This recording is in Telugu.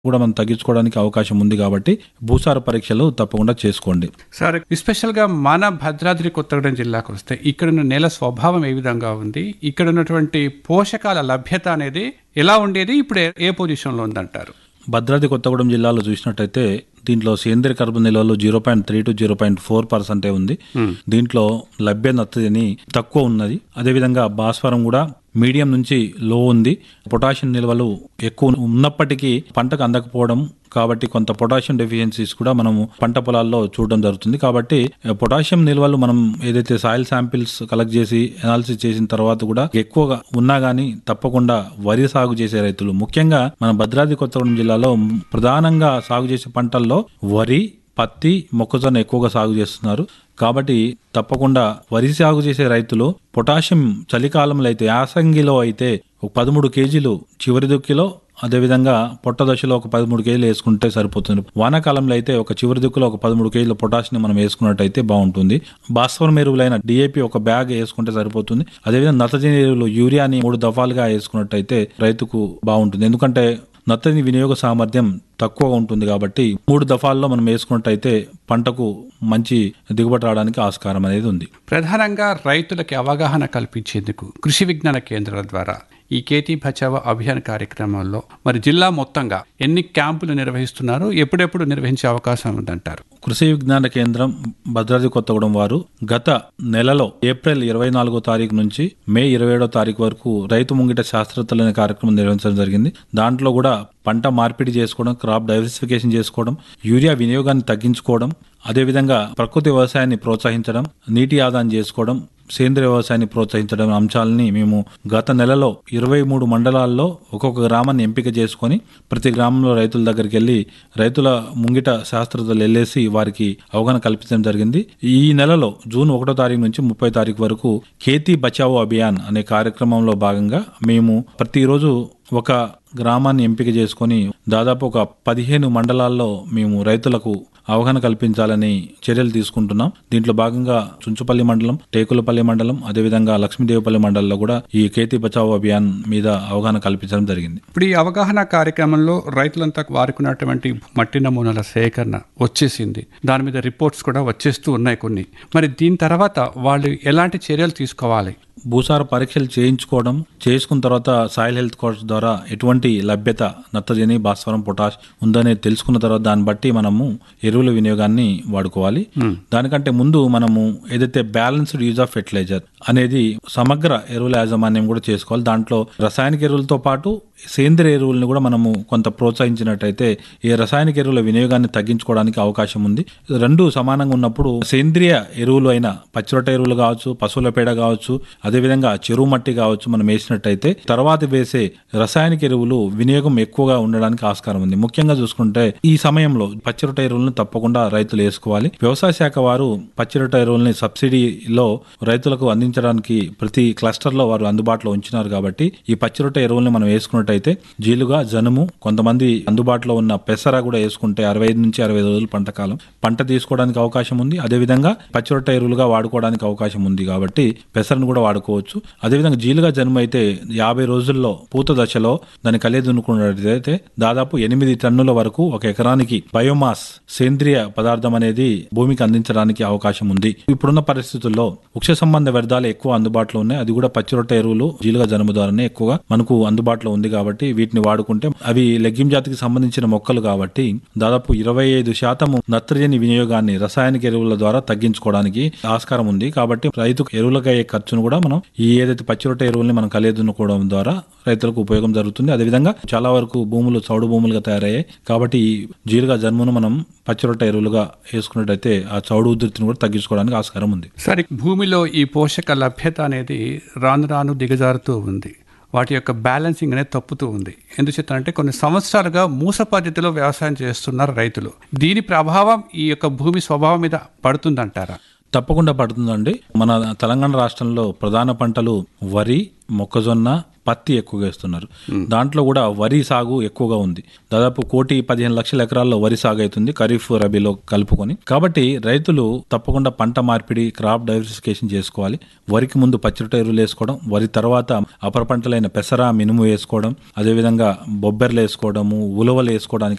కూడా మనం తగ్గించుకోవడానికి అవకాశం ఉంది కాబట్టి భూసార పరీక్షలు తప్పకుండా చేసుకోండి సార్ ఎస్పెషల్గా మన భద్రాద్రి కొత్తగూడెం జిల్లాకు వస్తే ఇక్కడున్న నేల స్వభావం ఏ విధంగా ఉంది ఇక్కడ ఉన్నటువంటి పోషకాల లభ్యత అనేది ఎలా ఉండేది ఇప్పుడు ఏ- ఏ పొజిషన్లో ఉందంటారు భద్రాద్రి కొత్తగూడెం జిల్లాలో చూసినట్టయితే దీంట్లో సేంద్రియ కర్బన నిల్వలు zero point three two zero point four పర్సెంటే ఉంది దీంట్లో లభ్య నత్తని తక్కువ ఉన్నది అదేవిధంగా భాస్వరం కూడా మీడియం నుంచి లో ఉంది పొటాషియం నిల్వలు ఎక్కువ ఉన్నప్పటికీ పంటకు అందకపోవడం కాబట్టి కొంత పొటాషియం డెఫిషియన్సీస్ కూడా మనము పంట పొలాల్లో చూడడం జరుగుతుంది కాబట్టి ఆ, పొటాషియం నిల్వలు మనం ఏదైతే సాయిల్ శాంపిల్స్ కలెక్ట్ చేసి అనాలిసిస్ చేసిన తర్వాత కూడా ఎక్కువగా ఉన్నా గానీ తప్పకుండా వరి సాగు చేసే రైతులు ముఖ్యంగా మన భద్రాద్రి కొత్తగూడెం జిల్లాలో ప్రధానంగా సాగు చేసే పంటల్లో వరి పత్తి మొక్కజొన్న ఎక్కువగా సాగు చేస్తున్నారు కాబట్టి తప్పకుండా వరి సాగు చేసే రైతులు పొటాషియం చలికాలంలో అయితే యాసంగిలో అయితే ఒక పదమూడు కేజీలు చివరి దుక్కిలో అదేవిధంగా పొట్ట దశలో ఒక పదమూడు కేజీలు వేసుకుంటే సరిపోతుంది వానాకాలంలో అయితే ఒక చివరి దిక్కులో ఒక పదమూడు కేజీల పొటాషియం మనం వేసుకున్నట్టయితే బాగుంటుంది భాస్వరం ఎరువులైన డిఏపి ఒక బ్యాగ్ వేసుకుంటే సరిపోతుంది అదేవిధంగా నత్రజని ఎరువులు యూరియాని మూడు దఫాలుగా వేసుకున్నట్టయితే రైతుకు బాగుంటుంది ఎందుకంటే నత్తని వినియోగ సామర్థ్యం తక్కువగా ఉంటుంది కాబట్టి మూడు దఫాల్లో మనం వేసుకున్నట్టయితే పంటకు మంచి దిగుబడి రావడానికి ఆస్కారం అనేది ఉంది ప్రధానంగా రైతులకి అవగాహన కల్పించేందుకు కృషి విజ్ఞాన కేంద్రాల ద్వారా ఈ కేతీ బచావో అభియాన్ కార్యక్రమంలో మరి జిల్లా మొత్తంగా ఎన్ని క్యాంపులు నిర్వహిస్తున్నారు ఎప్పుడెప్పుడు నిర్వహించే అవకాశం ఉందంటారు కృషి విజ్ఞాన కేంద్రం భద్రాద్రి కొత్తగూడెం వారు గత నెలలో ఏప్రిల్ ఇరవై నాలుగో తారీఖు నుంచి మే ఇరవై ఏడో తారీఖు వరకు రైతు ముంగిట శాస్త్రవేత్తలు అనే కార్యక్రమం నిర్వహించడం జరిగింది దాంట్లో కూడా పంట మార్పిడి చేసుకోవడం క్రాప్ డైవర్సిఫికేషన్ చేసుకోవడం యూరియా వినియోగాన్ని తగ్గించుకోవడం అదేవిధంగా ప్రకృతి వ్యవసాయాన్ని ప్రోత్సహించడం నీటి ఆదాయం చేసుకోవడం సేంద్రియ వ్యవసాయాన్ని ప్రోత్సహించడం అంశాలని మేము గత నెలలో ఇరవై మూడు మండలాల్లో ఒక్కొక్క గ్రామాన్ని ఎంపిక చేసుకొని ప్రతి గ్రామంలో రైతుల దగ్గరికి వెళ్ళి రైతుల ముంగిట శాస్త్రవేత్తలు వెళ్ళేసి వారికి అవగాహన కల్పించడం జరిగింది ఈ నెలలో జూన్ ఒకటో తారీఖు నుంచి ముప్పై తారీఖు వరకు ఖేతీ బచావో అభియాన్ అనే కార్యక్రమంలో భాగంగా మేము ప్రతిరోజు ఒక గ్రామాన్ని ఎంపిక చేసుకొని దాదాపు ఒక పదిహేను మండలాల్లో మేము రైతులకు అవగాహన కల్పించాలని చర్యలు తీసుకుంటున్నాం దీంట్లో భాగంగా చుంచుపల్లి మండలం టేకులపల్లి మండలం అదేవిధంగా లక్ష్మీదేవిపల్లి మండలంలో కూడా ఈ కేతీ బచావో అభియాన్ మీద అవగాహన కల్పించడం జరిగింది ఇప్పుడు ఈ అవగాహన కార్యక్రమంలో రైతులంతా వారుకున్నటువంటి మట్టి నమూనాల సేకరణ వచ్చేసింది దాని మీద రిపోర్ట్స్ కూడా వచ్చేస్తూ ఉన్నాయి కొన్ని మరి దీని తర్వాత వాళ్ళు ఎలాంటి చర్యలు తీసుకోవాలి భూసార పరీక్షలు చేయించుకోవడం చేసుకున్న తర్వాత సాయిల్ హెల్త్ కోర్స్ ద్వారా ఎటువంటి లభ్యత నత్రజని భాస్వరం పొటాష్ ఉందనే తెలుసుకున్న తర్వాత దాన్ని బట్టి మనము ఎరువుల వినియోగాన్ని వాడుకోవాలి దానికంటే ముందు మనము ఏదైతే బ్యాలెన్స్డ్ యూజ్ ఆఫ్ ఫెర్టిలైజర్ అనేది సమగ్ర ఎరువుల యాజమాన్యం కూడా చేసుకోవాలి దాంట్లో రసాయనిక ఎరువులతో పాటు సేంద్రియ ఎరువులను కూడా మనము కొంత ప్రోత్సహించినట్టయితే ఈ రసాయనిక ఎరువుల వినియోగాన్ని తగ్గించుకోవడానికి అవకాశం ఉంది రెండు సమానంగా ఉన్నప్పుడు సేంద్రియ ఎరువులు అయిన పచ్చిరొట్ట ఎరువులు కావచ్చు పశువుల పేడ కావచ్చు అదేవిధంగా చెరువు మట్టి కావచ్చు మనం వేసినట్టయితే తర్వాత వేసే రసాయనిక ఎరువులు వినియోగం ఎక్కువగా ఉండడానికి ఆస్కారం ఉంది ముఖ్యంగా చూసుకుంటే ఈ సమయంలో పచ్చిరొట్ట ఎరువులను తప్పకుండా రైతులు వేసుకోవాలి వ్యవసాయ శాఖ వారు పచ్చిరొట్ట ఎరువుల్ని సబ్సిడీలో రైతులకు అందించడానికి ప్రతి క్లస్టర్ లో వారు అందుబాటులో ఉంచినారు కాబట్టి ఈ పచ్చిరొట్ట ఎరువుల్ని మనం వేసుకున్నట్టయితే జీలుగా జనుము కొంతమంది అందుబాటులో ఉన్న పెసర కూడా వేసుకుంటే అరవై ఐదు నుంచి అరవై రోజులు పంట కాలం పంట తీసుకోవడానికి అవకాశం ఉంది అదేవిధంగా పచ్చిరొట్ట ఎరువులుగా వాడుకోవడానికి అవకాశం ఉంది కాబట్టి పెసరను కూడా వాడుకోవచ్చు అదేవిధంగా జీలుగా జన్మ అయితే యాభై రోజుల్లో పూత దశలో దాన్ని కలిదునుకున్నట్లయితే దాదాపు ఎనిమిది టన్నుల వరకు ఒక ఎకరానికి బయోమాస్ సేంద్రియ పదార్థం అనేది భూమికి అందించడానికి అవకాశం ఉంది ఇప్పుడున్న పరిస్థితుల్లో వృక్ష సంబంధ వ్యర్థాలు ఎక్కువ అందుబాటులో ఉన్నాయి అది కూడా పచ్చిరొట్ట ఎరువులు జీలుగా జనుము ద్వారానే ఎక్కువగా మనకు అందుబాటులో ఉంది కాబట్టి వీటిని వాడుకుంటే అవి లెగ్గిం జాతికి సంబంధించిన మొక్కలు కాబట్టి దాదాపు ఇరవై ఐదు శాతము నత్రజని వినియోగాన్ని రసాయనిక ఎరువుల ద్వారా తగ్గించుకోవడానికి ఆస్కారం ఉంది కాబట్టి రైతుకు ఎరువులకు అయ్యే ఖర్చును కూడా మనం ఈ ఏదైతే పచ్చిరొట్ట ఎరువుల్ని మనం కలియదున్నుకోవడం ద్వారా రైతులకు ఉపయోగం జరుగుతుంది అదేవిధంగా చాలా వరకు భూములు చౌడు భూములుగా తయారయ్యాయి కాబట్టి ఈ జీలుగా జన్మును మనం పచ్చిరొట్ట ఎరువులుగా వేసుకున్నట్టయితే ఆ చౌడు ఉధృతిని కూడా తగ్గించుకోవడానికి ఆస్కారం ఉంది సరే భూమిలో ఈ పోషక లభ్యత అనేది రాను రాను దిగజారుతూ ఉంది వాటి యొక్క బ్యాలెన్సింగ్ అనేది తప్పుతూ ఉంది ఎందుచేతంటే కొన్ని సంవత్సరాలుగా మూస పద్ధతిలో వ్యవసాయం చేస్తున్నారు రైతులు దీని ప్రభావం ఈ యొక్క భూమి స్వభావం మీద పడుతుందంటారా తప్పకుండా పడుతుందండి మన తెలంగాణ రాష్ట్రంలో ప్రధాన పంటలు వరి మొక్కజొన్న పత్తి ఎక్కువగా వేస్తున్నారు దాంట్లో కూడా వరి సాగు ఎక్కువగా ఉంది దాదాపు కోటి పదిహేను లక్షల ఎకరాల్లో వరి సాగు అవుతుంది ఖరీఫ్ రబీలో కలుపుకొని కాబట్టి రైతులు తప్పకుండా పంట మార్పిడి క్రాప్ డైవర్సిఫికేషన్ చేసుకోవాలి వరికి ముందు పచ్చిరొట్ట ఎరువులు వేసుకోవడం వరి తర్వాత అపర పంటలైన పెసర మినుము వేసుకోవడం అదేవిధంగా బొబ్బెర్లు వేసుకోవడము ఉలవలు వేసుకోవడానికి